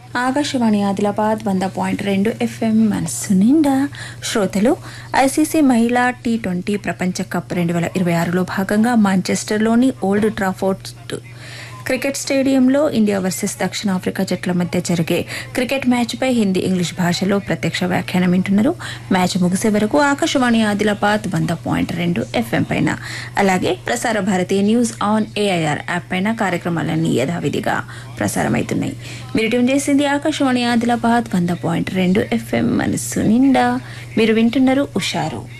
ఆకాశవాణి ఆదిలాబాద్ వంద పాయింట్ రెండు ఎఫ్ఎం మనస్సు నిండా శ్రోతలు ఐసీసీ మహిళా టీ ట్వంటీ ప్రపంచ కప్ రెండు వేల ఇరవై ఆరులో భాగంగా మాంచెస్టర్లోని ఓల్డ్ ట్రాఫోర్డ్ క్రికెట్ స్టేడియంలో ఇండియా వర్సెస్ దక్షిణాఫ్రికా జట్ల మధ్య జరిగే క్రికెట్ మ్యాచ్పై హిందీ ఇంగ్లీష్ భాషలో ప్రత్యక్ష వ్యాఖ్యానం వింటున్నారు మ్యాచ్ ముగిసే వరకు ఆకాశవాణి ఆదిలాబాద్ వంద పాయింట్ రెండు ఎఫ్ఎం పైన అలాగే Prasar Bharati news on AIR app పైన కార్యక్రమాలన్నీ యథావిధిగా ప్రసారమవుతున్నాయి మీరు ట్యూన్ చేసింది ఆకాశవాణి ఆదిలాబాద్ వంద పాయింట్ రెండు ఎఫ్ఎం మనస్సు నిండా మీరు వింటున్నారు ఉషారు